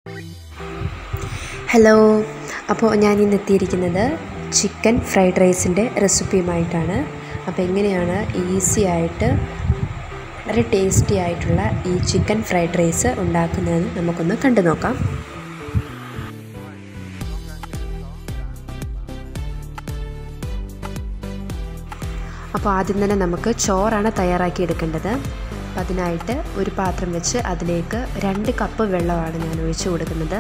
hello അപ്പോൾ ഞാൻ ഇന്ന് എത്തിയിരിക്കുന്നത് ചിക്കൻ ഫ്രൈഡ് റൈസിൻ്റെ റെസിപ്പിയുമായിട്ടാണ് അപ്പോൾ എങ്ങനെയാണ് ഈസി ആയിട്ട് വളരെ ടേസ്റ്റി ആയിട്ടുള്ള ഈ ചിക്കൻ ഫ്രൈഡ് റൈസ് ഉണ്ടാക്കുന്നതെന്ന് നമുക്കൊന്ന് കണ്ടു നോക്കാം അപ്പോൾ ആദ്യം തന്നെ നമുക്ക് ചോറാണ് തയ്യാറാക്കി എടുക്കേണ്ടത് അപ്പം അതിനായിട്ട് ഒരു പാത്രം വെച്ച് അതിലേക്ക് രണ്ട് കപ്പ് വെള്ളമാണ് ഞാൻ ഒഴിച്ചു കൊടുക്കുന്നത്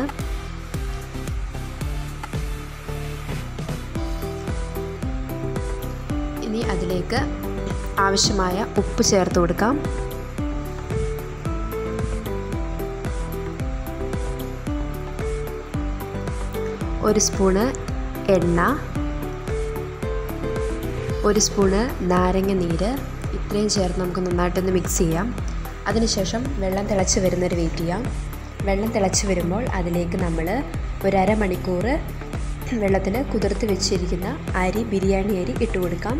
ഇനി അതിലേക്ക് ആവശ്യമായ ഉപ്പ് ചേർത്ത് കൊടുക്കാം ഒരു സ്പൂണ് എണ്ണ ഒരു സ്പൂണ് നാരങ്ങ നീര് ഇത്രയും ചേർത്ത് നമുക്ക് നന്നായിട്ടൊന്ന് മിക്സ് ചെയ്യാം അതിനുശേഷം വെള്ളം തിളച്ച് വരുന്നൊരു വെയിറ്റ് ചെയ്യാം വെള്ളം തിളച്ച് വരുമ്പോൾ അതിലേക്ക് നമ്മൾ ഒരു അരമണിക്കൂർ വെള്ളത്തിൽ കുതിർത്ത് വെച്ചിരിക്കുന്ന അരി ബിരിയാണി അരി ഇട്ട് കൊടുക്കാം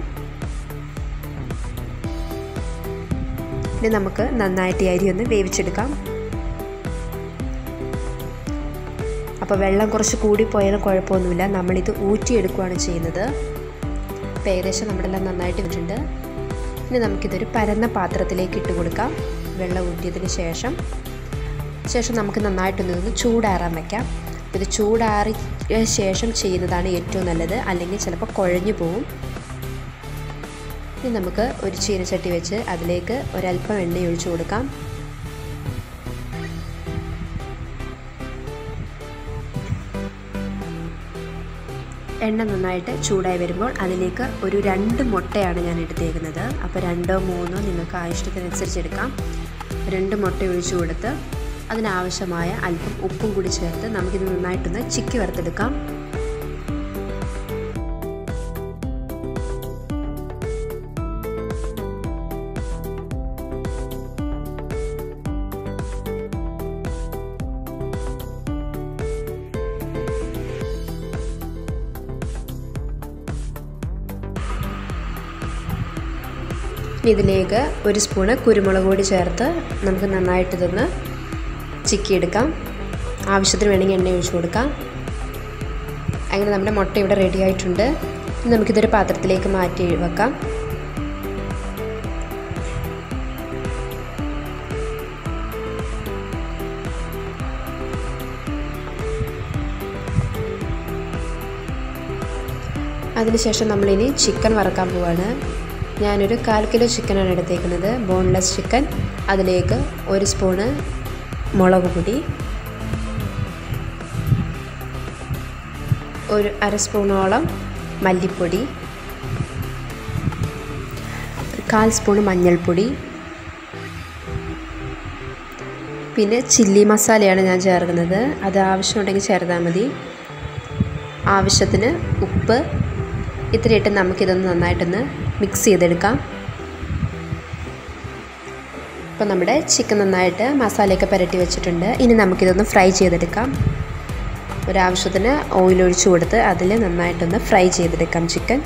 ഇനി നമുക്ക് നന്നായിട്ട് ഈ അരി ഒന്ന് വേവിച്ചെടുക്കാം അപ്പോൾ വെള്ളം കുറച്ച് കൂടിപ്പോയാലും കുഴപ്പമൊന്നുമില്ല നമ്മളിത് ഊറ്റിയെടുക്കുകയാണ് ചെയ്യുന്നത് അപ്പോൾ ഏകദേശം നമ്മളെല്ലാം നന്നായിട്ട് വെച്ചിട്ടുണ്ട് ഇനി നമുക്കിതൊരു പരന്ന പാത്രത്തിലേക്ക് ഇട്ട് കൊടുക്കാം വെള്ളം ഊറ്റിയതിന് ശേഷം ശേഷം നമുക്ക് നന്നായിട്ടൊന്ന് ചൂടാറാൻ വയ്ക്കാം ഇത് ചൂടാറിയ ശേഷം ചെയ്യുന്നതാണ് ഏറ്റവും നല്ലത് അല്ലെങ്കിൽ ചിലപ്പോൾ കുഴഞ്ഞു പോവും ഇനി നമുക്ക് ഒരു ചീനച്ചട്ടി വെച്ച് അതിലേക്ക് ഒരല്പം എണ്ണ ഒഴിച്ചു കൊടുക്കാം എണ്ണ നന്നായിട്ട് ചൂടായി വരുമ്പോൾ അതിലേക്ക് ഒരു രണ്ട് മുട്ടയാണ് ഞാൻ എടുത്തേക്കുന്നത് അപ്പോൾ രണ്ടോ മൂന്നോ നിങ്ങൾക്ക് ആവശ്യത്തിനനുസരിച്ച് എടുക്കാം രണ്ട് മുട്ട ഒഴിച്ചു കൊടുത്ത് അതിനാവശ്യമായ അല്പം ഉപ്പും കൂടി ചേർത്ത് നമുക്കിത് നന്നായിട്ടൊന്ന് ചിക്കി വറുത്തെടുക്കാം ഇതിലേക്ക് ഒരു സ്പൂണ് കുരുമുളക് പൊടി ചേർത്ത് നമുക്ക് നന്നായിട്ട് ഇതൊന്ന് ചിക്കിയെടുക്കാം ആവശ്യത്തിന് വേണമെങ്കിൽ എണ്ണ ഒഴിച്ചു കൊടുക്കാം അങ്ങനെ നമ്മുടെ മുട്ട ഇവിടെ റെഡി ആയിട്ടുണ്ട് നമുക്കിതൊരു പാത്രത്തിലേക്ക് മാറ്റി വെക്കാം അതിനുശേഷം നമ്മളിനി ചിക്കൻ വറക്കാൻ പോവാണ് ഞാനൊരു കാൽ കിലോ ചിക്കനാണ് എടുത്തേക്കുന്നത് ബോൺലെസ് ചിക്കൻ അതിലേക്ക് ഒരു സ്പൂണ് മുളക് പൊടി ഒരു അര സ്പൂണോളം മല്ലിപ്പൊടി ഒരു കാൽ സ്പൂൺ മഞ്ഞൾപ്പൊടി പിന്നെ ചില്ലി മസാലയാണ് ഞാൻ ചേർക്കുന്നത് അത് ആവശ്യമുണ്ടെങ്കിൽ ചേർത്താൽ മതി ആവശ്യത്തിന് ഉപ്പ് ഇത്രയിട്ട് നമുക്കിതൊന്ന് നന്നായിട്ടൊന്ന് മിക്സ് ചെയ്തെടുക്കാം ഇപ്പോൾ നമ്മുടെ ചിക്കൻ നന്നായിട്ട് മസാലയൊക്കെ പുരട്ടി വെച്ചിട്ടുണ്ട് ഇനി നമുക്കിതൊന്ന് ഫ്രൈ ചെയ്തെടുക്കാം ഒരാവശ്യത്തിന് ഓയിൽ ഒഴിച്ചു കൊടുത്ത് അതിൽ നന്നായിട്ടൊന്ന് ഫ്രൈ ചെയ്തെടുക്കാം ചിക്കൻ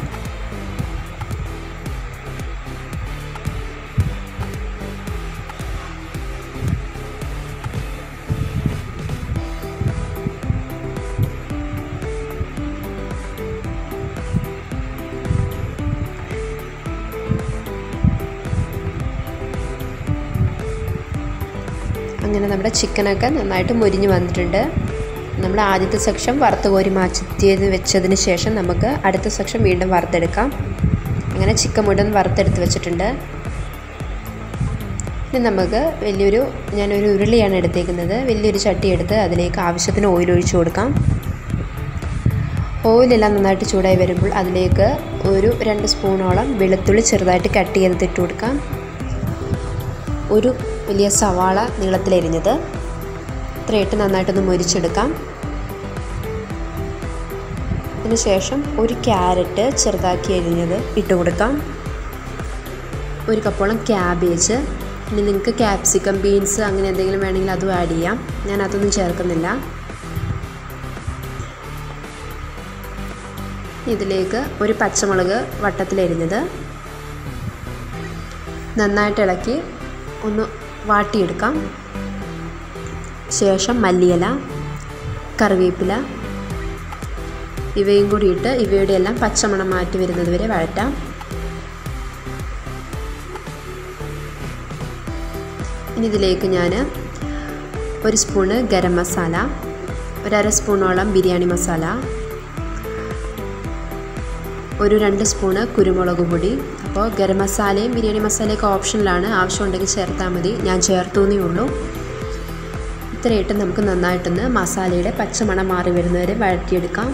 അങ്ങനെ നമ്മുടെ ചിക്കനൊക്കെ നന്നായിട്ട് മുരിഞ്ഞ് വന്നിട്ടുണ്ട് നമ്മൾ ആദ്യത്തെ സെക്ഷൻ വറുത്ത് കോരി മാറ്റിയത് വെച്ചതിന് ശേഷം നമുക്ക് അടുത്ത സെക്ഷൻ വീണ്ടും വറുത്തെടുക്കാം അങ്ങനെ ചിക്കൻ മുഴുവൻ വറുത്തെടുത്ത് വെച്ചിട്ടുണ്ട് ഇനി നമുക്ക് വലിയൊരു ഞാനൊരു ഉരുളിയാണ് എടുത്തേക്കുന്നത് വലിയൊരു ചട്ടി എടുത്ത് അതിലേക്ക് ആവശ്യത്തിന് ഓയിൽ ഒഴിച്ചു കൊടുക്കാം ഓയിലെല്ലാം നന്നായിട്ട് ചൂടായി വരുമ്പോൾ അതിലേക്ക് ഒരു രണ്ട് സ്പൂണോളം വെളുത്തുള്ളി ചെറുതായിട്ട് കട്ട് ചെയ്തിട്ട് ഇട്ട് കൊടുക്കാം ഒരു വലിയ സവാള നീളത്തിലരിഞ്ഞത് ഇത്രയിട്ട് നന്നായിട്ടൊന്ന് മുരിച്ചെടുക്കാം അതിനുശേഷം ഒരു ക്യാരറ്റ് ചെറുതാക്കി അരിഞ്ഞത് ഇട്ട് കൊടുക്കാം ഒരു കപ്പോളം ക്യാബേജ് ഇനി നിങ്ങൾക്ക് ക്യാപ്സിക്കം ബീൻസ് അങ്ങനെ എന്തെങ്കിലും വേണമെങ്കിൽ അതും ആഡ് ചെയ്യാം ഞാൻ അതൊന്നും ചേർക്കുന്നില്ല ഇതിലേക്ക് ഒരു പച്ചമുളക് വട്ടത്തിലരിഞ്ഞത് നന്നായിട്ട് ഇളക്കി ഒന്ന് വാട്ടിയെടുക്കാം ശേഷം മല്ലിയില കറിവേപ്പില ഇവയും കൂടി ഇട്ട് ഇവയുടെ എല്ലാം പച്ചമണം മാറ്റി വരുന്നത് വരെ വഴറ്റാം ഇനി ഇതിലേക്ക് ഞാൻ ഒരു സ്പൂണ് ഗരം മസാല ഒരര സ്പൂണോളം ബിരിയാണി മസാല ഒരു രണ്ട് സ്പൂണ് കുരുമുളക് പൊടി അപ്പോൾ ഗരം മസാലയും ബിരിയാണി മസാലയൊക്കെ ഓപ്ഷനിലാണ് ആവശ്യമുണ്ടെങ്കിൽ ചേർത്താൽ മതി ഞാൻ ചേർത്തൂന്നേ ഉള്ളൂ ഇത്രയിട്ട് നമുക്ക് നന്നായിട്ടൊന്ന് മസാലയുടെ പച്ചമണം മാറി വരുന്നവരെ വഴറ്റിയെടുക്കാം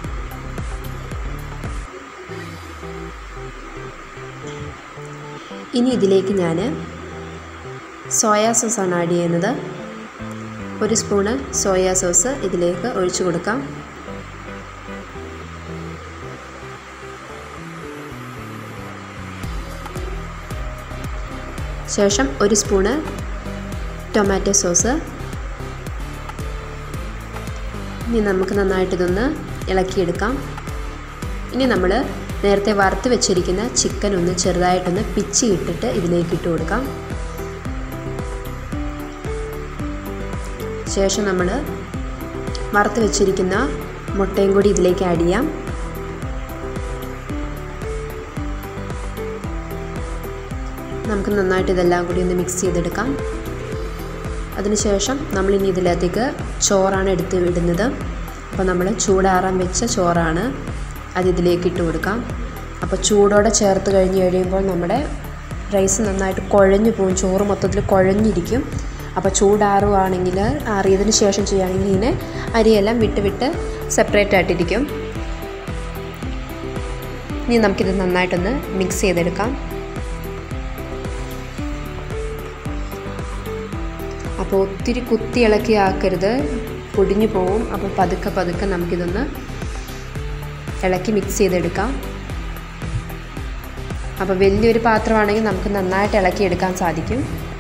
ഇനി ഇതിലേക്ക് ഞാൻ സോയാ സോസാണ് ആഡ് ചെയ്യുന്നത് ഒരു സ്പൂണ് സോയാ സോസ് ഇതിലേക്ക് ഒഴിച്ചു കൊടുക്കാം ശേഷം ഒരു സ്പൂണ് ടൊമാറ്റോ സോസ് ഇനി നമുക്ക് നന്നായിട്ട് ഇതൊന്ന് ഇളക്കിയെടുക്കാം ഇനി നമ്മൾ നേരത്തെ വറുത്ത് വെച്ചിരിക്കുന്ന ചിക്കൻ ഒന്ന് ചെറുതായിട്ടൊന്ന് പിച്ചി ഇട്ടിട്ട് ഇതിലേക്ക് ഇട്ട് കൊടുക്കാം ശേഷം നമ്മൾ വറുത്ത് വെച്ചിരിക്കുന്ന മുട്ടയും കൂടി ഇതിലേക്ക് ആഡ് ചെയ്യാം നമുക്ക് നന്നായിട്ട് ഇതെല്ലാം കൂടി ഒന്ന് മിക്സ് ചെയ്തെടുക്കാം അതിനുശേഷം നമ്മളിനി ഇതിനകത്തേക്ക് ചോറാണ് എടുത്ത് ഇടുന്നത് അപ്പോൾ നമ്മൾ ചൂടാറാൻ വെച്ച ചോറാണ് അത് ഇതിലേക്ക് ഇട്ട് കൊടുക്കാം അപ്പോൾ ചൂടോടെ ചേർത്ത് കഴിഞ്ഞ് കഴിയുമ്പോൾ നമ്മുടെ റൈസ് നന്നായിട്ട് കുഴഞ്ഞു പോകും ചോറ് മൊത്തത്തിൽ കുഴഞ്ഞിരിക്കും അപ്പോൾ ചൂടാറുവാണെങ്കിൽ ആറിയതിന് ശേഷം ചെയ്യുകയാണെങ്കിൽ ഇങ്ങനെ അരിയെല്ലാം വിട്ട് വിട്ട് സെപ്പറേറ്റ് ആയിട്ടിരിക്കും ഇനി നമുക്കിത് നന്നായിട്ടൊന്ന് മിക്സ് ചെയ്തെടുക്കാം അപ്പോൾ ഒത്തിരി കുത്തി ഇളക്കി ആക്കരുത് പൊടിഞ്ഞു പോവും അപ്പോൾ പതുക്കെ പതുക്കെ നമുക്കിതൊന്ന് ഇളക്കി മിക്സ് ചെയ്തെടുക്കാം അപ്പോൾ വലിയൊരു പാത്രമാണെങ്കിൽ നമുക്ക് നന്നായിട്ട് ഇളക്കി എടുക്കാൻ സാധിക്കും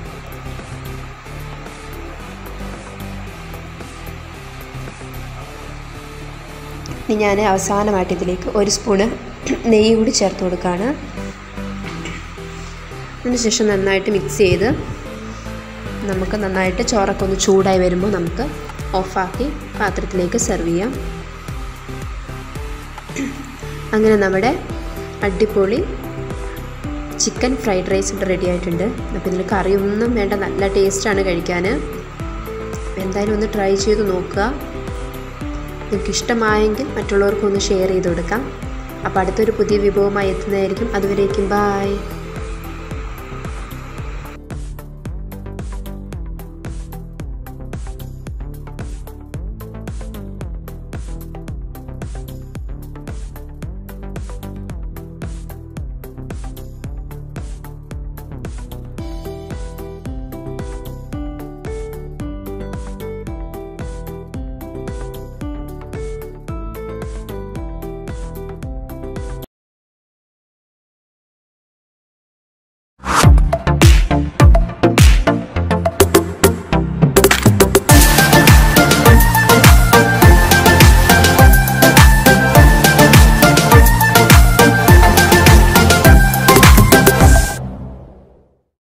ഇനി ഞാൻ അവസാനമായിട്ട് ഇതിലേക്ക് ഒരു സ്പൂണ് നെയ്യ് കൂടി ചേർത്ത് കൊടുക്കുകയാണ് അതിനുശേഷം നന്നായിട്ട് മിക്സ് ചെയ്ത് നമുക്ക് നന്നായിട്ട് ചോറൊക്കെ ഒന്ന് ചൂടായി വരുമ്പോൾ നമുക്ക് ഓഫാക്കി പാത്രത്തിലേക്ക് സെർവ് ചെയ്യാം അങ്ങനെ നമ്മുടെ അടിപൊളി ചിക്കൻ ഫ്രൈഡ് റൈസ് ഇവിടെ റെഡി ആയിട്ടുണ്ട് അപ്പോൾ ഇതിൽ കറിയൊന്നും വേണ്ട നല്ല ടേസ്റ്റാണ് കഴിക്കാൻ എന്തായാലും ഒന്ന് ട്രൈ ചെയ്ത് നോക്കുക നിങ്ങൾക്ക് ഇഷ്ടമായെങ്കിൽ മറ്റുള്ളവർക്കൊന്ന് ഷെയർ ചെയ്ത് കൊടുക്കാം അപ്പോൾ അടുത്തൊരു പുതിയ വിഭവമായി എത്തുന്നതായിരിക്കും അതുവരേക്കും ബായ്